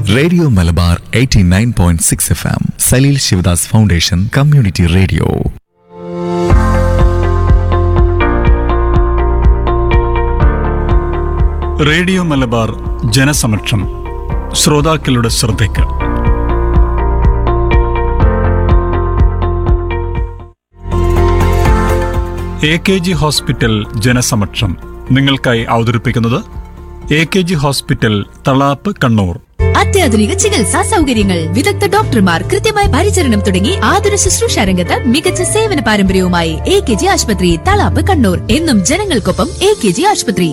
radio Malabar 89.6 F M Saleel Shivdas foundation community radio radio Malabar ജനസമക്ഷം ശ്രോതാക്കളുടെ ശ്രദ്ധയ്ക്ക് എ കെ ജി ഹോസ്പിറ്റൽ ജനസമക്ഷം നിങ്ങൾക്കായി അവതരിപ്പിക്കുന്നത് A K G hospital Thalap Kannur അത്യാധുനിക ചികിത്സാ സൗകര്യങ്ങൾ വിദഗ്ധ ഡോക്ടർമാർ കൃത്യമായ പരിചരണം തുടങ്ങി ആതുര ശുശ്രൂഷ രംഗത്ത് മികച്ച സേവന പാരമ്പര്യവുമായി എ കെ ജി ആശുപത്രി തളാപ്പ് കണ്ണൂർ എന്നും ജനങ്ങൾക്കൊപ്പം എ കെ ജി ആശുപത്രി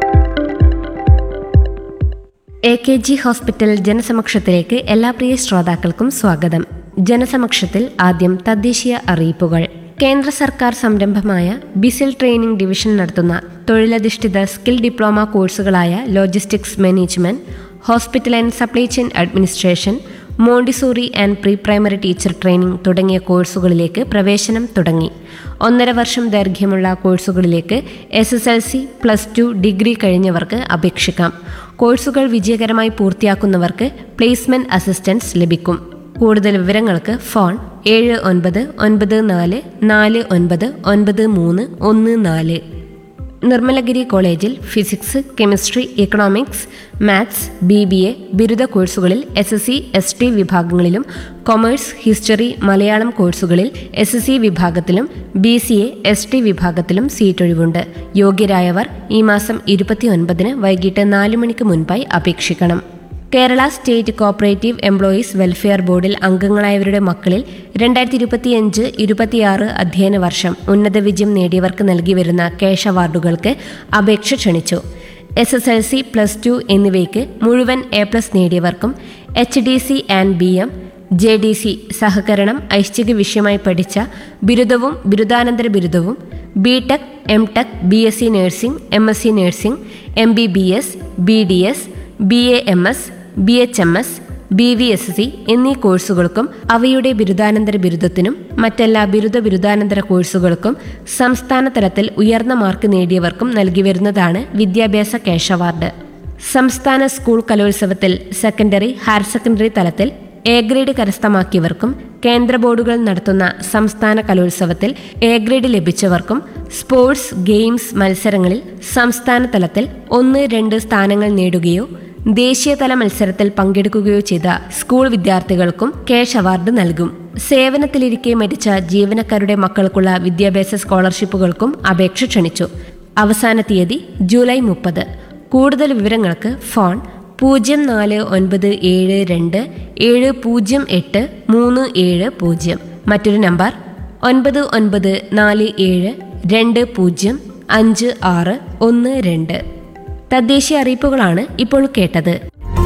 എ കെ ജി ഹോസ്പിറ്റൽ ജനസമക്ഷത്തിലേക്ക് എല്ലാ പ്രിയ ശ്രോതാക്കൾക്കും സ്വാഗതം ജനസമക്ഷത്തിൽ ആദ്യം തദ്ദേശീയ അറിയിപ്പുകൾ കേന്ദ്ര സർക്കാർ സംരംഭമായ ബിസിൽ ട്രെയിനിംഗ് ഡിവിഷൻ നടത്തുന്ന തൊഴിലധിഷ്ഠിത സ്കിൽ ഡിപ്ലോമ കോഴ്സുകളായ logistics management hospital and supply chain administration montessori and pre primary teacher training തുടങ്ങിയ കോഴ്സുകളിലേക്ക് പ്രവേശനം തുടങ്ങി ഒന്നര വർഷം ദൈർഘ്യമുള്ള കോഴ്സുകളിലേക്ക് S S L C plus two degree കഴിഞ്ഞവർക്ക് അപേക്ഷിക്കാം കോഴ്സുകൾ വിജയകരമായി പൂർത്തിയാക്കുന്നവർക്ക് പ്ലേസ്മെന്റ് അസിസ്റ്റൻസ് ലഭിക്കും കൂടുതൽ വിവരങ്ങൾക്ക് ഫോൺ ഏഴ് ഒൻപത് ഒൻപത് നാല് നാല് ഒൻപത് ഒൻപത് മൂന്ന് ഒന്ന് നാല് നിർമ്മലഗിരി കോളേജിൽ physics chemistry economics maths B B A ബിരുദ കോഴ്സുകളിൽ S S C S T വിഭാഗങ്ങളിലും കൊമേഴ്സ് ഹിസ്റ്ററി മലയാളം കോഴ്സുകളിൽ എസ് എസ് സി വിഭാഗത്തിലും B C A S T വിഭാഗത്തിലും സീറ്റൊഴിവുണ്ട് യോഗ്യരായവർ ഈ മാസം ഇരുപത്തിയൊൻപതിന് വൈകിട്ട് നാല് മണിക്ക് മുൻപായി അപേക്ഷിക്കണം Kerala state cooperative employees welfare ബോർഡിൽ അംഗങ്ങളായവരുടെ മക്കളിൽ രണ്ടായിരത്തി ഇരുപത്തിയഞ്ച് ഇരുപത്തിയാറ് അധ്യയന വർഷം ഉന്നത വിജയം നേടിയവർക്ക് നൽകി വരുന്ന ക്യാഷ് അവാർഡുകൾക്ക് അപേക്ഷ ക്ഷണിച്ചു S S L C plus two എന്നിവയ്ക്ക് മുഴുവൻ എ പ്ലസ് നേടിയവർക്കും H D C and B M J D C സഹകരണം ഐച്ഛിക വിഷയമായി പഠിച്ച ബിരുദവും ബിരുദാനന്തര ബിരുദവും B tech M tech B S C nursing M S C nursing M B B S B D S B A M S B H M S B V S C എന്നീ കോഴ്സുകൾക്കും അവയുടെ ബിരുദാനന്തര ബിരുദത്തിനും മറ്റെല്ലാ ബിരുദ ബിരുദാനന്തര കോഴ്സുകൾക്കും സംസ്ഥാന തലത്തിൽ ഉയർന്ന മാർക്ക് നേടിയവർക്കും നൽകി വരുന്നതാണ് വിദ്യാഭ്യാസ ക്യാഷ് അവാർഡ് സംസ്ഥാന സ്കൂൾ കലോത്സവത്തിൽ സെക്കൻഡറി ഹയർ സെക്കൻഡറി തലത്തിൽ എ ഗ്രേഡ് കരസ്ഥമാക്കിയവർക്കും കേന്ദ്ര ബോർഡുകൾ നടത്തുന്ന സംസ്ഥാന കലോത്സവത്തിൽ എ ഗ്രേഡ് ലഭിച്ചവർക്കും സ്പോർട്സ് ഗെയിംസ് മത്സരങ്ങളിൽ സംസ്ഥാന തലത്തിൽ ഒന്ന് രണ്ട് സ്ഥാനങ്ങൾ നേടുകയോ ദേശീയതല മത്സരത്തിൽ പങ്കെടുക്കുകയോ ചെയ്ത സ്കൂൾ വിദ്യാർത്ഥികൾക്കും ക്യാഷ് അവാർഡ് നൽകും സേവനത്തിലിരിക്കെ മരിച്ച ജീവനക്കാരുടെ മക്കൾക്കുള്ള വിദ്യാഭ്യാസ സ്കോളർഷിപ്പുകൾക്കും അപേക്ഷ ക്ഷണിച്ചു അവസാന തീയതി ജൂലൈ മുപ്പത് കൂടുതൽ വിവരങ്ങൾക്ക് ഫോൺ പൂജ്യം നാല് ഒൻപത് ഏഴ് രണ്ട് ഏഴ് പൂജ്യം എട്ട് മൂന്ന് ഏഴ് പൂജ്യം മറ്റൊരു നമ്പർ ഒൻപത് ഒൻപത് നാല് ഏഴ് രണ്ട് പൂജ്യം അഞ്ച് ആറ് ഒന്ന് രണ്ട് തദ്ദേശീയ അറിയിപ്പുകളാണ് ഇപ്പോൾ കേട്ടത്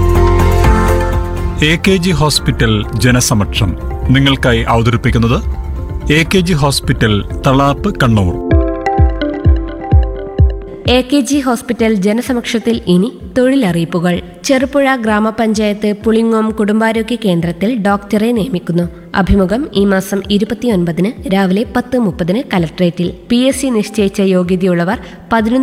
എ കെ ജി ഹോസ്പിറ്റൽ ജനസമക്ഷം നിങ്ങൾക്കായി അവതരിപ്പിക്കുന്നത് A K G hospital Thalap Kannur A K G hospital ജനസമക്ഷത്തിൽ ഇനി തൊഴിലറിയിപ്പുകൾ ചെറുപുഴ ഗ്രാമപഞ്ചായത്ത് പുളിങ്ങോം കുടുംബാരോഗ്യ കേന്ദ്രത്തിൽ ഡോക്ടറെ നിയമിക്കുന്നു അഭിമുഖം ഈ മാസം ഇരുപത്തിയൊൻപതിന് രാവിലെ പത്ത് മുപ്പതിന് കലക്ട്രേറ്റിൽ പി എസ് സി നിശ്ചയിച്ച യോഗ്യതയുള്ളവർ പതിനൊന്ന്